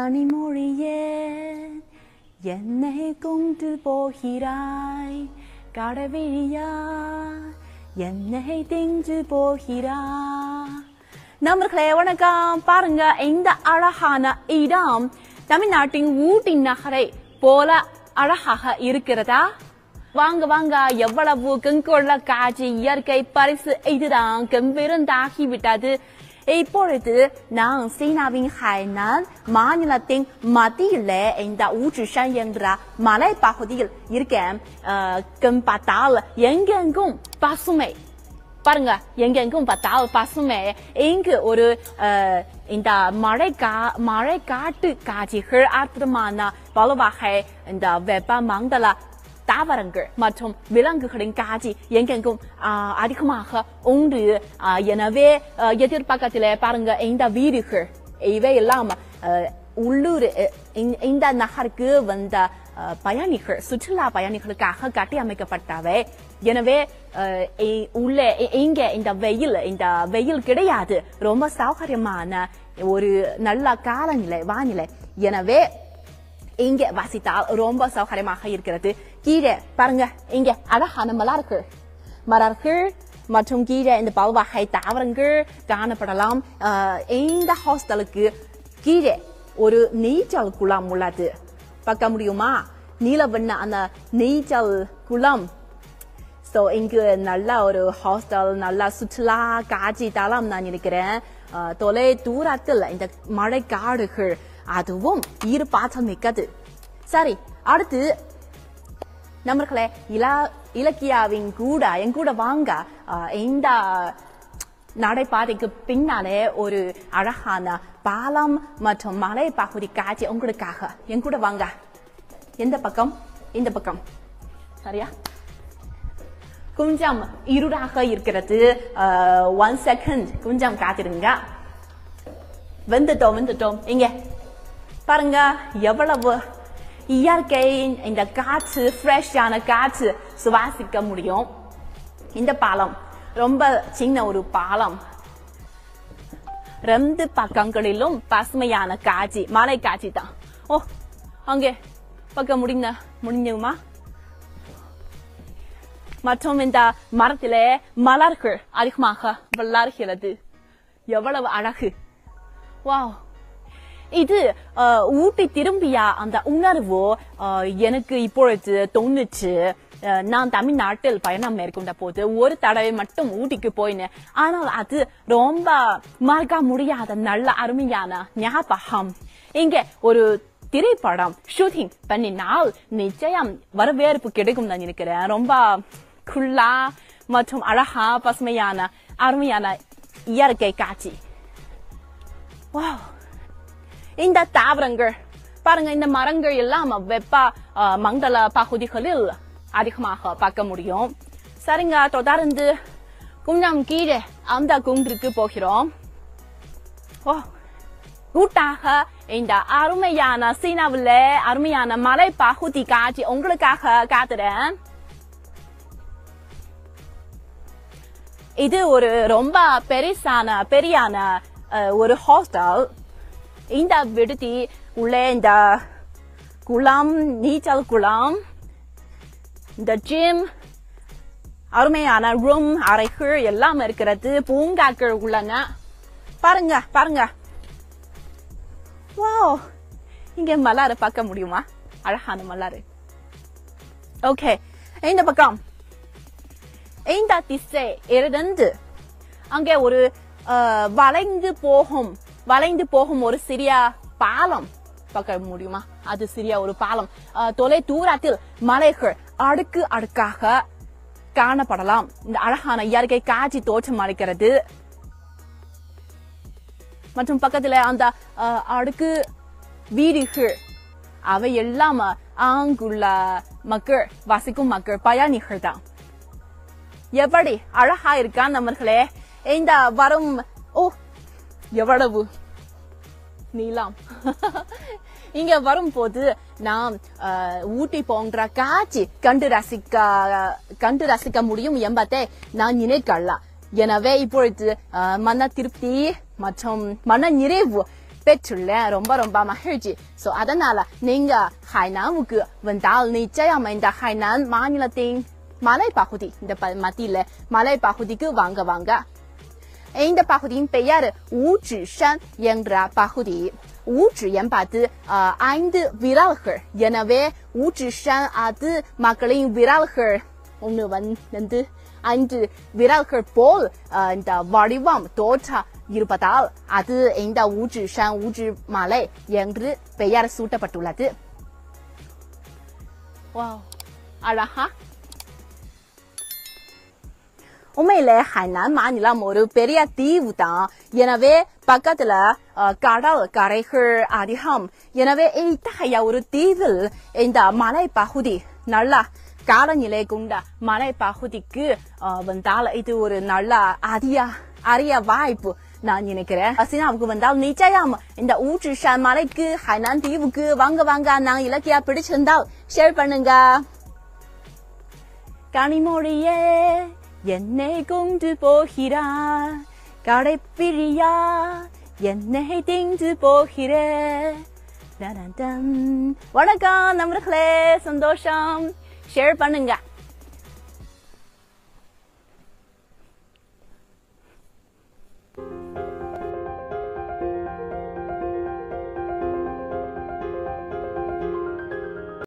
கனிமொழியே என்னை கொண்டு போகிறாய் கடவிழியா என்னை தின்று போகிறாய் நண்பர்களே வணக்கம் பாருங்க இந்த அழகான இடம் தமிழ்நாட்டின் ஊட்டி நகரை போல அழகாக இருக்கிறதா வாங்க வாங்க எவ்வளவு கண்கொள்ள காட்சி இயற்கை பரிசு இதுதான் கம்பீரந்தாகி விட்டது இப்பொழுது நான் சீனாவின் ஹைனான் மாநிலத்தின் மத்தியில இந்த ஊற்றுஷான் என்ற மலை பகுதியில் இருக்கேன் அஹ், கண் பார்த்தால் எங்கெங்கும் பசுமை பாருங்க எங்கெங்கும் பார்த்தால் பசுமை இங்கு ஒரு அஹ், இந்த மழை கா மழை காட்டு காட்சிகள் அற்புதமான பல வகை இந்த வெப்ப மண்டல தாவரங்கள் மற்றும் விலங்குகளின் காட்சி எங்கெங்கும் ஆஹ், அதிகமாக உண்டு ஆஹ், எனவே ஆஹ், எதிர்பக்கத்திலே பாருங்க இந்த வீடுகள் இவை எல்லாம் ஆஹ், உள்ளூர் அஹ், இந்த- இந்த நகருக்கு வந்த ஆஹ், பயணிகள் சுற்றுலா பயணிகளுக்காக கட்டி அமைக்கப்பட்டவை எனவே ஆஹ், இ- உள்ளே இ- இங்க இந்த வெயில் இந்த வெயில் கிடையாது ரொம்ப சௌகரியமான ஒரு நல்ல காலநிலை வானிலை எனவே இங்க வசித்தால் ரொம்ப சௌகரியமாக இருக்கிறது கீழே பாருங்க இங்க அழகான மலர்கள் மலர்கள் மற்றும் கீழே இந்த பல்வகை தாவரங்கள் காணப்படலாம் ஆஹ் இந்த ஹாஸ்டலுக்கு கீழே ஒரு நீச்சல் குளம் உள்ளது பார்க்க முடியுமா நீலவண்ண அந்த நீச்சல் குளம் ஸோ இங்கு நல்ல ஒரு ஹாஸ்டல் நல்ல சுற்றுலா காட்சி தளம் நான் இருக்கிறேன் அஹ், தொலை தூரத்தில் இந்த மழை காடுகள் அதுவும் ஈர்ப்பாற்றல் மிக்கது சரி அடுத்து நண்பர்களே இல இலக்கியாவின் கூட என் கூட வாங்க அஹ், இந்த நடைபாதைக்கு பின்னாலே ஒரு அழகான பாலம் மற்றும் மலை பகுதி காட்சி உங்களுக்காக என் கூட வாங்க எந்த பக்கம் இந்த பக்கம் சரியா கொஞ்சம் இருடாக இருக்கிறது ஒன் செகண்ட் கொஞ்சம் காத்திருங்க வந்துட்டோம் வந்துட்டோம் இங்க பாருங்க எவ்வளவு இயற்கை இந்த காற்று ஃப்ரெஷ்ஷான காற்று சுவாசிக்க முடியும் இந்த பாலம் ரொம்ப சின்ன ஒரு பாலம் ரெண்டு பக்கங்களிலும் பசுமையான காட்சி மலை காட்சி தான் ஓ அங்கே பக்கம் முடிந்த முடிஞ்சுமா மற்றும் இந்த மரத்திலே மலர்கள் அதிகமாக வளர்கிறது எவ்வளவு அழகு வாவ் இது அஹ், ஊட்டி திரும்பிய அந்த உணர்வு அஹ், எனக்கு இப்பொழுது தோணுச்சு அஹ், நான் தமிழ்நாட்டில் பயணம் மேற்கொண்ட போது ஒரு தடவை மட்டும் ஊட்டிக்கு போயினேன் ஆனால் அது ரொம்ப மறக்க முடியாத நல்ல அருமையான ஞாபகம் இங்க ஒரு திரைப்படம் ஷூட்டிங் பண்ணினால் நிச்சயம் வரவேற்பு கிடைக்கும் நான் நினைக்கிறேன் ரொம்ப குள்ளா மற்றும் அழகா பசுமையான அருமையான இயற்கை காட்சி வாவ் இந்த தாவரங்கள் பாருங்க இந்த மரங்கள் எல்லாம் வெப்ப அஹ், மண்டல பகுதிகளில் அதிகமாக பார்க்க முடியும் சரிங்க தொடர்ந்து கொஞ்சம் கீழே அந்த குன்றுக்கு போகிறோம் ஓ கூட்டாக இந்த அருமையான சீனாவுல அருமையான மலை பகுதி காட்சி உங்களுக்காக காத்துறேன் இது ஒரு ரொம்ப பெரிசான பெரியான அஹ், ஒரு ஹாஸ்டல் இந்த விடுதி உள்ளே இந்த குளம் நீச்சல் குளம் இந்த ஜிம் அருமையான ரூம் அறைகள் எல்லாம் இருக்கிறது பூங்காக்கள் உள்ளன பாருங்க பாருங்க வாவ் இங்க மலர் பார்க்க முடியுமா அழகான மலர் ஓகே இந்த பக்கம் இந்த திசை இருந்து அங்கே ஒரு அஹ், வளைந்து போகும் வளைந்து போகும் ஒரு சிறிய பாலம் பார்க்க முடியுமா அது சிறிய ஒரு பாலம் அஹ், தொலை தூரத்தில் மலைகள் அடுக்கு அடுக்காக காணப்படலாம் இந்த அழகான இயற்கை காட்சி தோற்றம் அளிக்கிறது மற்றும் பக்கத்துல அந்த அஹ், அடுக்கு வீடுகள் அவை எல்லாம் அங்குள்ள மக்கள் வசிக்கும் மக்கள் பயணிகள் தான் எப்படி அழகா இருக்கா நம்மர்களே இந்த வரும் ஓ எவ்வளவு நீளம் இங்க வரும்போது நாம் அஹ், ஊட்டி போன்ற காட்சி கண்டு ரசிக்க கண்டு ரசிக்க முடியும் என்பதை நான் நினைக்கலாம் எனவே இப்பொழுது அஹ், மன திருப்தி மற்றும் மன நிறைவு பெற்றுள்ளேன் ரொம்ப ரொம்ப மகிழ்ச்சி சோ அதனால நீங்க ஹைனாவுக்கு வந்தால் நிச்சயம் இந்த ஹைனான் மாநிலத்தின் மலை பகுதி இந்த ப- மத்தியில மலை பகுதிக்கு வாங்க வாங்க இந்த பகுதியின் பெயர் ஊற்றி山என்ற பகுதி ஊற்று என்பது அஹ், ஐந்து விரல்கள் எனவே ஊற்றி山அது மக்களின் விரல்கள் ஒன்று வந்து ஐந்து விரல்கள் போல் அஹ், இந்த வடிவம் தோற்ற இருப்பதால் அது இந்த ஊற்றி山ஊற்று மலை என்று பெயர் சூட்டப்பட்டுள்ளது வா அழகா உண்மையில ஹைனான் மாநிலம் ஒரு பெரிய தீவு தான் எனவே பக்கத்துல அஹ், கடல் கரைகள் அதிகம் எனவே இத்தகைய ஒரு தீவில் இந்த மலை பகுதி நல்லா காலநிலை கொண்ட மலை பகுதிக்கு அஹ், வந்தால் இது ஒரு நல்ல அரிய அரிய வாய்ப்பு நான் நினைக்கிறேன் சீனாவுக்கு வந்தால் நிச்சயம் இந்த ஊற்றுஷான் மலைக்கு ஹைனான் தீவுக்கு வாங்க வாங்க நான் இலக்கியா பிடிச்சிருந்தால் ஷேர் பண்ணுங்க கனிமொழியே என்னை கொண்டு போகிறார் கடைப்பிரியா என்னை தின்று போகிற வணக்கம் நண்பர்களே சந்தோஷம் ஷேர் பண்ணுங்க